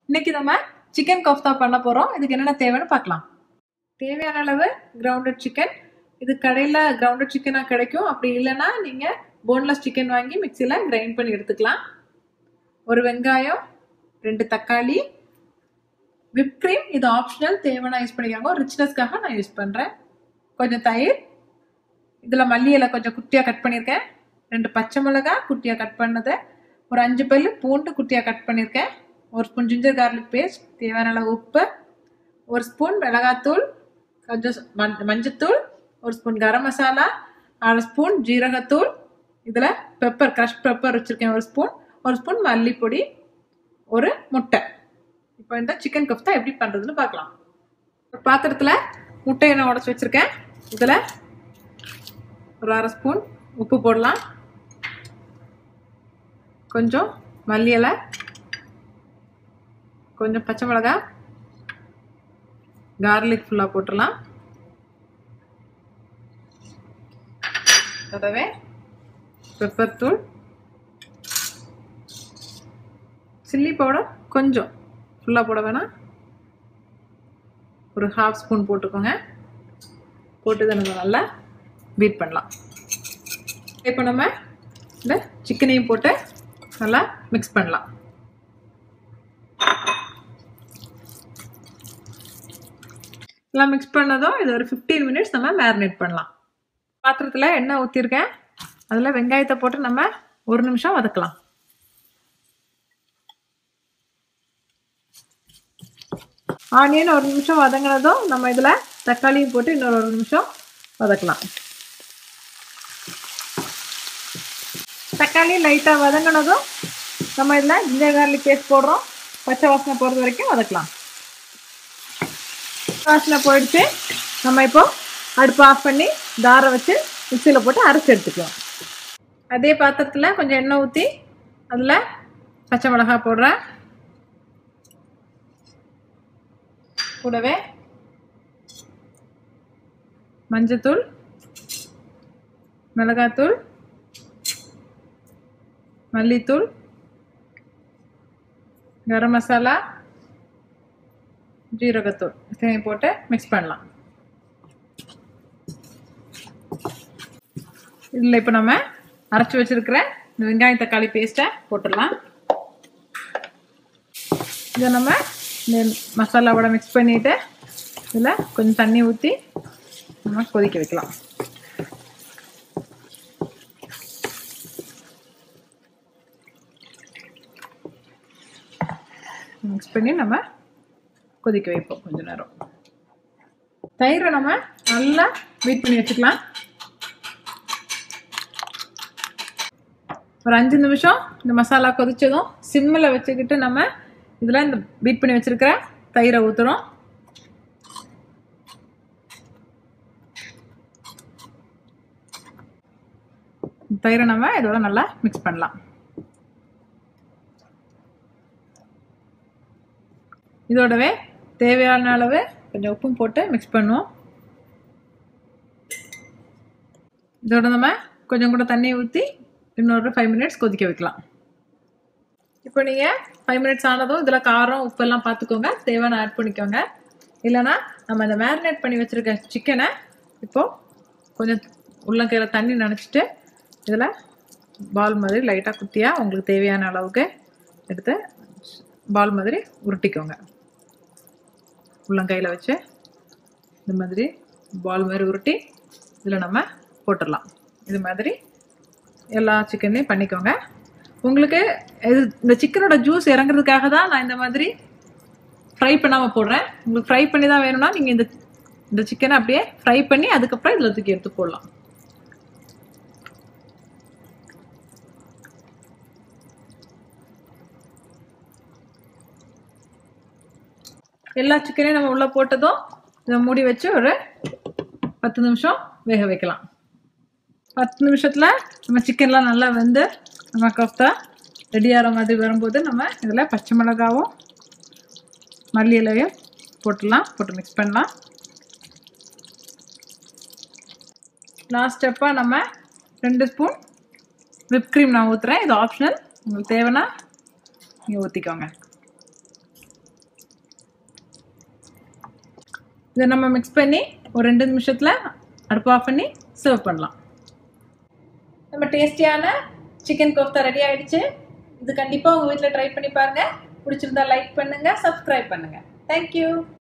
இன்னைக்கு நம்ம சிக்கன் கோஃப்தா பண்ண போகிறோம் இதுக்கு என்னென்ன தேவைன்னு பார்க்கலாம் தேவையான அளவு கிரவுண்டட் சிக்கன் இது கடையில் கிரவுண்டட் சிக்கனாக கிடைக்கும் அப்படி இல்லைன்னா நீங்கள் போன்லெஸ் சிக்கன் வாங்கி மிக்சியில் கிரைண்ட் பண்ணி எடுத்துக்கலாம் ஒரு வெங்காயம் ரெண்டு தக்காளி விப் க்ரீம் இது ஆப்ஷனல் தேவைன்னா யூஸ் பண்ணிக்கோங்க ரிச்னஸ்க்காக நான் யூஸ் பண்ணுறேன் கொஞ்சம் தயிர் இதில் மல்லி இலை கொஞ்சம் குட்டியாக கட் பண்ணியிருக்கேன் ரெண்டு பச்சை மிளகாய் குட்டியாக கட் பண்ணது ஒரு அஞ்சு பல்லு பூண்டு குட்டியாக கட் பண்ணியிருக்கேன் ஒரு ஸ்பூன் ஜிஞ்சர் கார்லிக் பேஸ்ட் தேவையான அளவு உப்பு ஒரு ஸ்பூன் மிளகாத்தூள் கொஞ்சம் மஞ் மஞ்சத்தூள் ஒரு ஸ்பூன் கரம் மசாலா அரை ஸ்பூன் ஜீரகத்தூள் இதில் பெப்பர் க்ரஷ் பெப்பர் வச்சுருக்கேன் ஒரு ஸ்பூன் ஒரு ஸ்பூன் மல்லிப்பொடி ஒரு முட்டை இப்போ இந்த சிக்கன் கப்தா எப்படி பண்ணுறதுன்னு பார்க்கலாம் ஒரு பாத்திரத்தில் முட்டையை நான் உடச்சி வச்சுருக்கேன் இதில் ஒரு அரை ஸ்பூன் உப்பு போடலாம் கொஞ்சம் மல்லி இலை கொஞ்சம் பச்சை மிளகா கார்லிக் ஃபுல்லாக போட்டுடலாம் கூடவே பெப்பர் தூள் சில்லி பவுடர் கொஞ்சம் ஃபுல்லாக போட வேணாம் ஒரு ஹாஃப் ஸ்பூன் போட்டுக்கோங்க போட்டு இதை நம்ம நல்லா பீட் பண்ணலாம் இப்போ நம்ம இந்த சிக்கனையும் போட்டு நல்லா மிக்ஸ் பண்ணலாம் எல்லாம் மிக்ஸ் பண்ணதும் இது ஒரு ஃபிஃப்டீன் மினிட்ஸ் நம்ம மேரினேட் பண்ணலாம் பாத்திரத்தில் எண்ணெய் ஊற்றிருக்கேன் அதில் வெங்காயத்தை போட்டு நம்ம ஒரு நிமிஷம் வதக்கலாம் ஆனியன் ஒரு நிமிஷம் வதங்கினதும் நம்ம இதில் தக்காளியும் போட்டு இன்னொரு ஒரு நிமிஷம் வதக்கலாம் தக்காளி லைட்டாக வதங்கினதும் நம்ம இதில் ஜிஞ்சர் கார்லிக் பேஸ்ட் போடுறோம் பச்சை வாசனை போகிறது வரைக்கும் வதக்கலாம் வாசனை போயிடுச்சு நம்ம இப்போ அடுப்பு ஆஃப் பண்ணி தாரை வச்சு மிக்சியில் போட்டு அரைச்சி எடுத்துக்கலாம் அதே பாத்திரத்தில் கொஞ்சம் எண்ணெய் ஊற்றி அதில் பச்சை மிளகாய் போடுறேன் கூடவே மஞ்சத்தூள் மிளகாத்தூள் மல்லித்தூள் கரம் மசாலா ஜீரகத்தூள் இதையும் போட்டு மிக்ஸ் பண்ணலாம் இதில் இப்போ நம்ம அரைச்சி வச்சிருக்கிற இந்த வெங்காயம் தக்காளி பேஸ்ட்டை போட்டுடலாம் இதை நம்ம இந்த மசாலாவோட மிக்ஸ் பண்ணிவிட்டு இதில் கொஞ்சம் தண்ணி ஊற்றி நம்ம கொதிக்க வைக்கலாம் மிக்ஸ் பண்ணி நம்ம கொதிக்க வைப்போம் கொஞ்ச நேரம் தயிரை நம்ம நல்லா பீட் பண்ணி வச்சுக்கலாம் ஒரு அஞ்சு நிமிஷம் இந்த மசாலா கொதிச்சதும் சிம்மில் வச்சுக்கிட்டு நம்ம இதில் இந்த பீட் பண்ணி வச்சுருக்கிற தயிரை ஊற்றுறோம் தயிரை நம்ம இதோட நல்லா மிக்ஸ் பண்ணலாம் இதோடவே தேவையான அளவு கொஞ்சம் உப்பும் போட்டு மிக்ஸ் பண்ணுவோம் இதோட நம்ம கொஞ்சம் கூட தண்ணி ஊற்றி இன்னொரு ஃபைவ் மினிட்ஸ் கொதிக்க வைக்கலாம் இப்போ நீங்கள் ஃபைவ் மினிட்ஸ் ஆனதும் இதில் காரம் உப்பெல்லாம் பார்த்துக்கோங்க தேவையான ஆட் பண்ணிக்கோங்க இல்லைனா நம்ம இந்த மேரினேட் பண்ணி வச்சுருக்க சிக்கனை இப்போது கொஞ்சம் உள்ளங்கையில் தண்ணி நினச்சிட்டு இதில் பால் மாதிரி லைட்டாக குட்டியாக உங்களுக்கு தேவையான அளவுக்கு எடுத்து பால் மாதிரி உருட்டிக்கோங்க உள்ளங்கையில் வச்சு இந்த மாதிரி பால் மாதிரி உருட்டி இதில் நம்ம போட்டுடலாம் இது மாதிரி எல்லா சிக்கன்லேயும் பண்ணிக்கோங்க உங்களுக்கு இது இந்த சிக்கனோட ஜூஸ் இறங்குறதுக்காக தான் நான் இந்த மாதிரி ஃப்ரை பண்ணாமல் போடுறேன் உங்களுக்கு ஃப்ரை பண்ணி தான் வேணும்னா நீங்கள் இந்த இந்த சிக்கனை அப்படியே ஃப்ரை பண்ணி அதுக்கப்புறம் இதில் தூக்கி எடுத்து போடலாம் எல்லா சிக்கனையும் நம்ம உள்ளே போட்டதும் இதை மூடி வச்சு ஒரு பத்து நிமிஷம் வேக வைக்கலாம் பத்து நிமிஷத்தில் நம்ம சிக்கன்லாம் நல்லா வெந்து நம்ம கஃப்தா ரெடி ஆகிற மாதிரி வரும்போது நம்ம இதில் பச்சை மிளகாவும் மல்லி இலையும் போட்டுடலாம் போட்டு மிக்ஸ் பண்ணலாம் லாஸ்ட் ஸ்டெப்பாக நம்ம ரெண்டு ஸ்பூன் விப் க்ரீம் நான் ஊற்றுறேன் இது ஆப்ஷனல் உங்களுக்கு தேவைன்னா நீங்கள் ஊற்றிக்கோங்க இதை நம்ம மிக்ஸ் பண்ணி ஒரு ரெண்டு நிமிஷத்தில் அடுப்பு ஆஃப் பண்ணி சர்வ் பண்ணலாம் நம்ம டேஸ்டியான சிக்கன் கோஃப்தா ரெடி ஆயிடுச்சு இது கண்டிப்பாக உங்கள் வீட்டில் ட்ரை பண்ணி பாருங்கள் பிடிச்சிருந்தா லைக் பண்ணுங்கள் சப்ஸ்கிரைப் பண்ணுங்கள் தேங்க்யூ